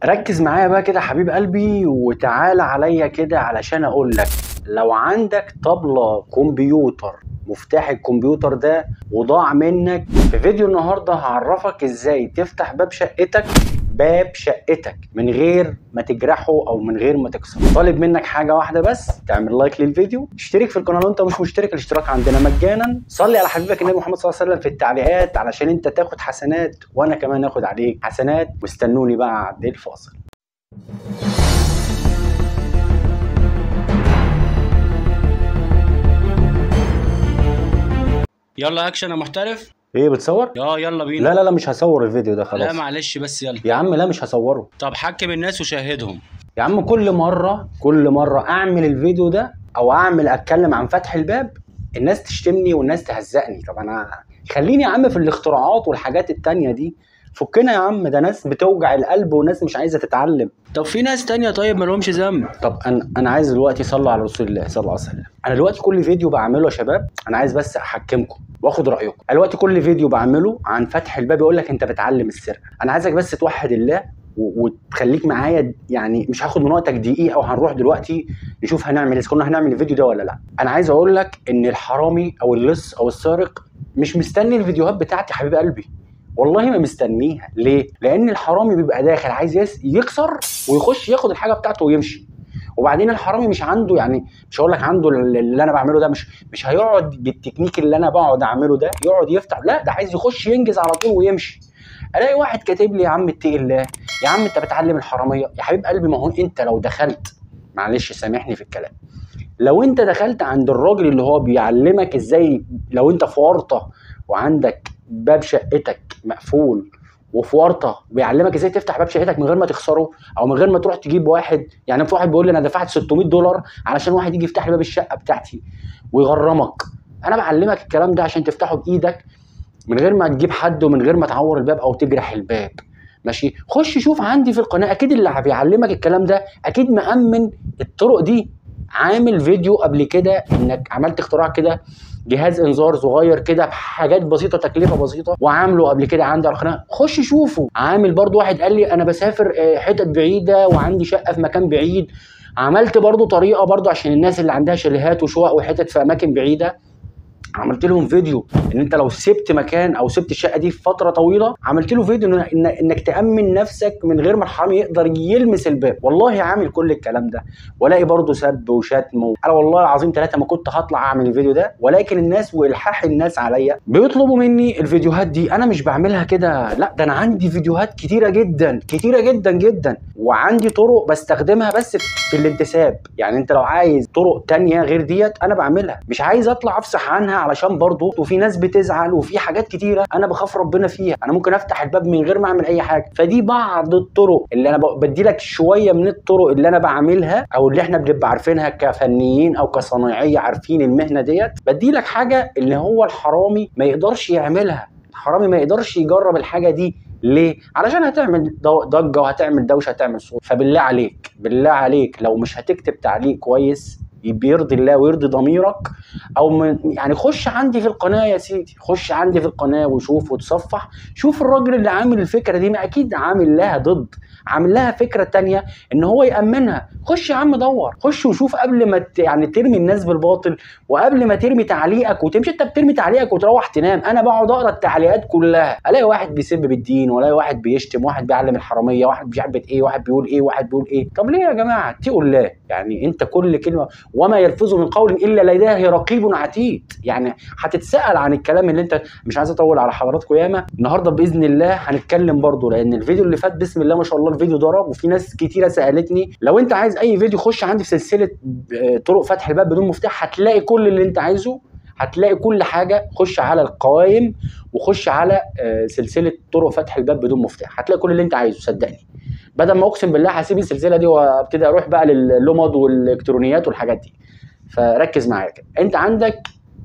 ركز معايا بقى كده حبيب قلبي وتعال عليا كده علشان اقول لك لو عندك طبلة كمبيوتر مفتاح الكمبيوتر ده وضاع منك في فيديو النهارده هعرفك ازاي تفتح باب شقتك باب شقتك من غير ما تجرحه او من غير ما تكسره طالب منك حاجه واحده بس تعمل لايك للفيديو تشترك في القناه لو انت مش مشترك الاشتراك عندنا مجانا صلي على حبيبك النبي محمد صلى الله عليه وسلم في التعليقات علشان انت تاخد حسنات وانا كمان اخد عليك حسنات واستنوني بقى بعد الفاصل يلا اكشن يا محترف ايه بتصور اه يلا بينا لا لا لا مش هصور الفيديو ده لا خلاص معلش بس يلا يا عم لا مش هصوره طب حكم الناس وشاهدهم يا عم كل مرة كل مرة أعمل الفيديو ده أو أعمل أتكلم عن فتح الباب الناس تشتمني والناس تهزقني طب أنا خليني يا عم في الاختراعات والحاجات التانية دي فكنا يا عم ده ناس بتوجع القلب وناس مش عايزة تتعلم طب في ناس تانية طيب مالهمش ذنب طب أنا أنا عايز دلوقتي صلوا على رسول الله صلى الله عليه وسلم أنا دلوقتي كل فيديو بعمله يا شباب أنا عايز بس أحكمكم واخد رأيكم أنا دلوقتي كل فيديو بعمله عن فتح الباب يقول لك أنت بتعلم السر أنا عايزك بس توحد الله و- وتخليك معايا يعني مش هاخد من وقتك دقيقه وهنروح دلوقتي نشوف هنعمل اذا كنا هنعمل الفيديو ده ولا لا انا عايز اقول لك ان الحرامي او اللص او السارق مش مستني الفيديوهات بتاعتي يا حبيب قلبي والله ما مستنيها ليه لان الحرامي بيبقى داخل عايز يس- يكسر ويخش ياخد الحاجه بتاعته ويمشي وبعدين الحرامي مش عنده يعني مش هقول لك عنده اللي انا بعمله ده مش مش هيقعد بالتكنيك اللي انا بقعد اعمله ده يقعد يفتح لا ده عايز يخش ينجز على طول ويمشي الاقي واحد كاتب لي يا عم اتقي الله يا عم انت بتعلم الحراميه يا حبيب قلبي ما هو انت لو دخلت معلش سامحني في الكلام لو انت دخلت عند الراجل اللي هو بيعلمك ازاي لو انت في ورطه وعندك باب شقتك مقفول وفي ورطه بيعلمك ازاي تفتح باب شقتك من غير ما تخسره او من غير ما تروح تجيب واحد يعني في واحد بيقول لي انا دفعت 600 دولار علشان واحد يجي يفتح لي باب الشقه بتاعتي ويغرمك انا بعلمك الكلام ده عشان تفتحه بايدك من غير ما تجيب حد ومن غير ما تعور الباب او تجرح الباب ماشي خش شوف عندي في القناه اكيد اللي بيعلمك الكلام ده اكيد مأمن الطرق دي عامل فيديو قبل كده انك عملت اختراع كده جهاز انذار صغير كده بحاجات بسيطه تكلفه بسيطه وعامله قبل كده عندي على القناه خش شوفه عامل برضو واحد قال لي انا بسافر آه، حتت بعيده وعندي شقه في مكان بعيد عملت برضو طريقه برضو عشان الناس اللي عندها شاليهات وشقق وحتت في اماكن بعيده عملت لهم فيديو ان انت لو سبت مكان او سبت الشقه دي في فتره طويله عملت له فيديو إن إن انك تامن نفسك من غير ما الحرامي يقدر يلمس الباب والله عامل كل الكلام ده والاقي برضه سب وشتم و- انا والله العظيم ثلاثه ما كنت هطلع اعمل الفيديو ده ولكن الناس والحاح الناس عليا بيطلبوا مني الفيديوهات دي انا مش بعملها كده لا ده انا عندي فيديوهات كتيره جدا كتيره جدا جدا وعندي طرق بستخدمها بس في الانتساب يعني انت لو عايز طرق تانية غير ديت انا بعملها مش عايز اطلع افصح عنها علشان برضه وفي ناس بتزعل وفي حاجات كتيره انا بخاف ربنا فيها انا ممكن افتح الباب من غير ما اعمل اي حاجه فدي بعض الطرق اللي انا ب- بدي لك شويه من الطرق اللي انا بعملها او اللي احنا بنبقى عارفينها كفنيين او كصنايعيه عارفين المهنه ديت بدي لك حاجه اللي هو الحرامي ما يقدرش يعملها الحرامي ما يقدرش يجرب الحاجه دي ليه؟ علشان هتعمل دو- ضجه وهتعمل دوشه هتعمل صوت فبالله عليك بالله عليك لو مش هتكتب تعليق كويس بيرضي الله ويرضي ضميرك او من يعني خش عندي في القناه يا سيدي خش عندي في القناه وشوف وتصفح شوف الراجل اللي عامل الفكره دي ما اكيد عامل لها ضد عامل لها فكره تانية ان هو يامنها خش يا عم دور خش وشوف قبل ما ت- يعني ترمي الناس بالباطل وقبل ما ترمي تعليقك وتمشي انت بترمي تعليقك وتروح تنام انا بقعد اقرا التعليقات كلها الاقي واحد بيسب بالدين والاقي واحد بيشتم واحد بيعلم الحراميه واحد مش عارف ايه واحد بيقول ايه واحد بيقول ايه طب ليه يا جماعه اتقوا الله يعني انت كل كلمه وما يلفظ من قول الا لديه رقيب عتيد يعني هتتسال عن الكلام اللي انت مش عايز اطول على حضراتكم ياما النهارده باذن الله هنتكلم برضو لان الفيديو اللي فات بسم الله ما شاء الله الفيديو ضرب وفي ناس كتيره سالتني لو انت عايز اي فيديو خش عندي في سلسله آه، طرق فتح الباب بدون مفتاح هتلاقي كل اللي انت عايزه هتلاقي كل حاجه خش على القوائم وخش على آه، سلسله طرق فتح الباب بدون مفتاح هتلاقي كل اللي انت عايزه صدقني بدل ما اقسم بالله هسيب السلسله دي وابتدي اروح بقى لللمض والالكترونيات والحاجات دي فركز معايا كده انت عندك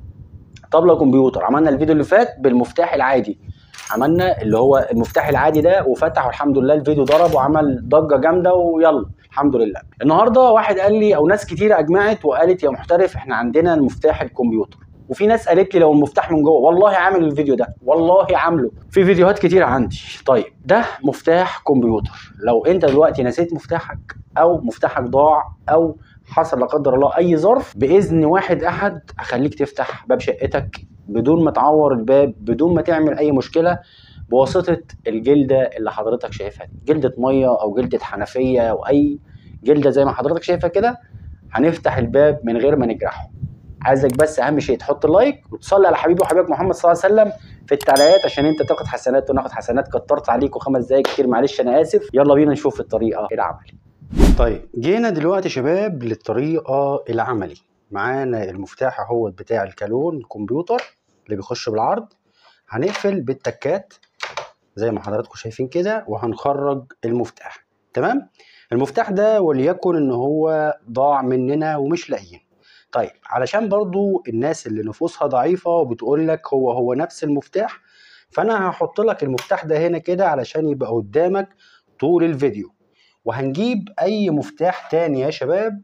طبله كمبيوتر عملنا الفيديو اللي فات بالمفتاح العادي عملنا اللي هو المفتاح العادي ده وفتح والحمد لله الفيديو ضرب وعمل ضجه جامده ويلا الحمد لله النهارده واحد قال لي او ناس كتير اجمعت وقالت يا محترف احنا عندنا المفتاح الكمبيوتر وفي ناس قالت لي لو المفتاح من جوه والله عامل الفيديو ده والله عامله في فيديوهات كتير عندي طيب ده مفتاح كمبيوتر لو انت دلوقتي نسيت مفتاحك او مفتاحك ضاع او حصل لا قدر الله اي ظرف باذن واحد احد اخليك تفتح باب شقتك بدون ما تعور الباب بدون ما تعمل اي مشكله بواسطه الجلده اللي حضرتك شايفها دي جلده ميه او جلده حنفيه او اي جلده زي ما حضرتك شايفها كده هنفتح الباب من غير ما نجرحه عايزك بس اهم شيء تحط لايك وتصلي على حبيبي وحبيبك محمد صلى الله عليه وسلم في التعليقات عشان انت تاخد حسنات وناخد حسنات كترت عليكم خمس دقايق كتير معلش انا اسف يلا بينا نشوف الطريقه العملي طيب جينا دلوقتي يا شباب للطريقه العملي معانا المفتاح اهو بتاع الكالون الكمبيوتر اللي بيخش بالعرض هنقفل بالتكات زي ما حضراتكم شايفين كده وهنخرج المفتاح تمام المفتاح ده وليكن ان هو ضاع مننا ومش لاقيين طيب علشان برضو الناس اللي نفوسها ضعيفة وبتقول لك هو هو نفس المفتاح فانا هحط لك المفتاح ده هنا كده علشان يبقى قدامك طول الفيديو وهنجيب اي مفتاح تاني يا شباب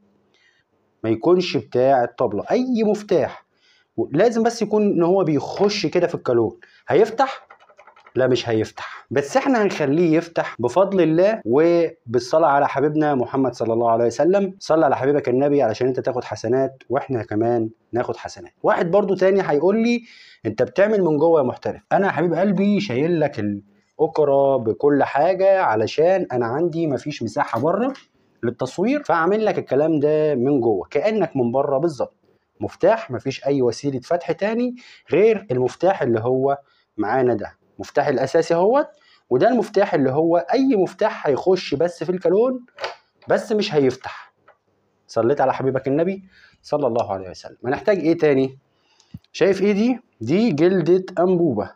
ما يكونش بتاع الطبلة اي مفتاح لازم بس يكون ان هو بيخش كده في الكالون هيفتح لا مش هيفتح بس احنا هنخليه يفتح بفضل الله وبالصلاة على حبيبنا محمد صلى الله عليه وسلم صلى على حبيبك النبي علشان انت تاخد حسنات واحنا كمان ناخد حسنات واحد برضو تاني هيقول لي انت بتعمل من جوه يا محترف انا يا حبيب قلبي شايل لك الاوكرا بكل حاجة علشان انا عندي مفيش مساحة بره للتصوير فاعمل لك الكلام ده من جوه كانك من بره بالظبط مفتاح مفيش اي وسيله فتح تاني غير المفتاح اللي هو معانا ده مفتاح الاساسي اهوت وده المفتاح اللي هو اي مفتاح هيخش بس في الكالون بس مش هيفتح صليت على حبيبك النبي صلى الله عليه وسلم هنحتاج ايه تاني شايف ايه دي دي جلدة انبوبة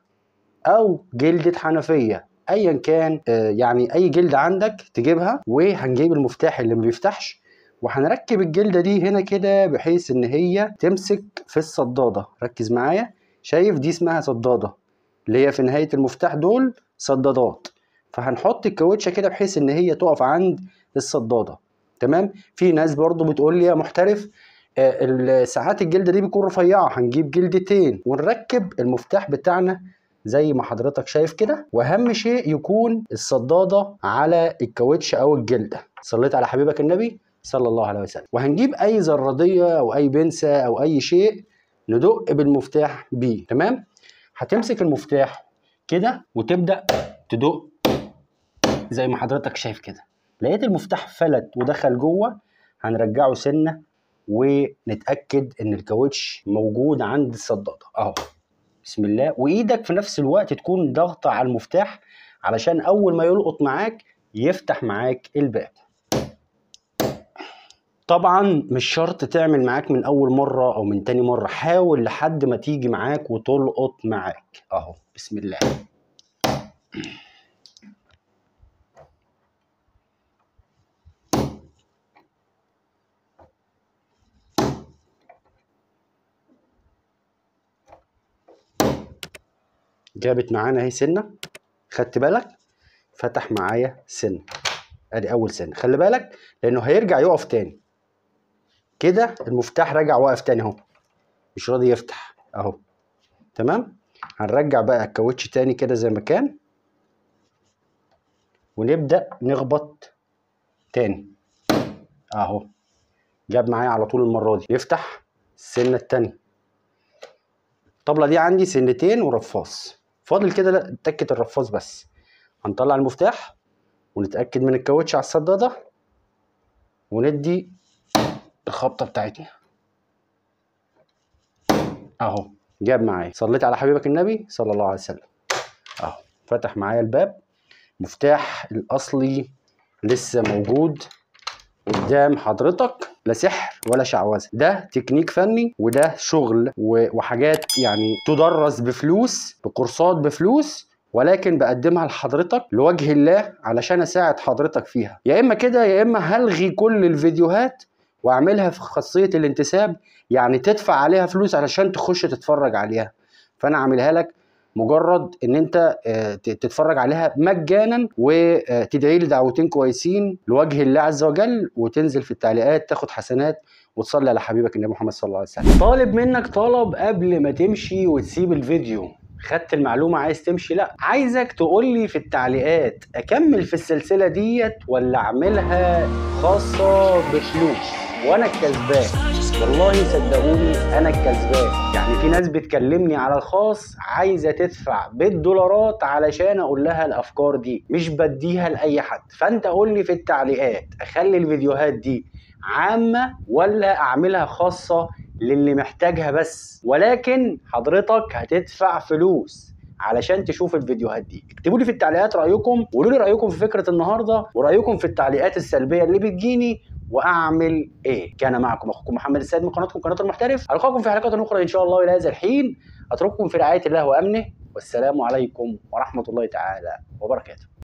او جلدة حنفية ايا كان آه، يعني اي جلدة عندك تجيبها وهنجيب المفتاح اللي ما بيفتحش وهنركب الجلدة دي هنا كده بحيث ان هي تمسك في الصدادة ركز معايا شايف دي اسمها صدادة اللي هي في نهاية المفتاح دول صدادات فهنحط الكاوتشة كده بحيث ان هي تقف عند الصدادة تمام في ناس برضو بتقول لي يا محترف آه، ال- ساعات الجلدة دي بتكون رفيعة هنجيب جلدتين ونركب المفتاح بتاعنا زي ما حضرتك شايف كده واهم شيء يكون الصدادة على الكاوتش او الجلدة صليت على حبيبك النبي صلى الله عليه وسلم وهنجيب اي زرادية او اي بنسة او اي شيء ندق بالمفتاح بيه تمام هتمسك المفتاح كده وتبدا تدق زي ما حضرتك شايف كده لقيت المفتاح فلت ودخل جوه هنرجعه سنه ونتاكد ان الكاوتش موجود عند الصداده اهو بسم الله وايدك في نفس الوقت تكون ضاغطه على المفتاح علشان اول ما يلقط معاك يفتح معاك الباب طبعا مش شرط تعمل معاك من اول مره او من تاني مره حاول لحد ما تيجي معاك وتلقط معاك اهو بسم الله جابت معانا اهي سنه خدت بالك فتح معايا سنه ادي اول سنه خلي بالك لانه هيرجع يقف تاني كده المفتاح رجع واقف تاني اهو مش راضي يفتح اهو تمام هنرجع بقى الكاوتش تاني كده زي ما كان ونبدا نخبط تاني اهو جاب معايا على طول المره دي يفتح السنه التانية الطبله دي عندي سنتين ورفاص فاضل كده لا تكه الرفاص بس هنطلع المفتاح ونتاكد من الكاوتش على الصداده وندي الخبطه بتاعتنا اهو جاب معايا صليت على حبيبك النبي صلى الله عليه وسلم اهو فتح معايا الباب مفتاح الاصلي لسه موجود قدام حضرتك لا سحر ولا شعوذه ده تكنيك فني وده شغل و- وحاجات يعني تدرس بفلوس بكورسات بفلوس ولكن بقدمها لحضرتك لوجه الله علشان اساعد حضرتك فيها يا اما كده يا اما هلغي كل الفيديوهات واعملها في خاصيه الانتساب يعني تدفع عليها فلوس علشان تخش تتفرج عليها فانا عاملها لك مجرد ان انت آه، ت- تتفرج عليها مجانا وتدعي لي دعوتين كويسين لوجه الله عز وجل وتنزل في التعليقات تاخد حسنات وتصلي على حبيبك النبي محمد صلى الله عليه وسلم طالب منك طلب قبل ما تمشي وتسيب الفيديو خدت المعلومة عايز تمشي لا عايزك تقول لي في التعليقات اكمل في السلسلة ديت ولا اعملها خاصة بفلوس وانا الكسبان والله صدقوني انا الكسبان يعني في ناس بتكلمني على الخاص عايزه تدفع بالدولارات علشان اقول لها الافكار دي مش بديها لاي حد فانت قول لي في التعليقات اخلي الفيديوهات دي عامه ولا اعملها خاصه للي محتاجها بس ولكن حضرتك هتدفع فلوس علشان تشوف الفيديوهات دي اكتبوا لي في التعليقات رايكم وقولوا لي رايكم في فكره النهارده ورايكم في التعليقات السلبيه اللي بتجيني واعمل ايه كان معكم اخوكم محمد السيد من قناتكم قناه المحترف القاكم في حلقات اخرى ان شاء الله الى هذا الحين اترككم في رعايه الله وامنه والسلام عليكم ورحمه الله تعالى وبركاته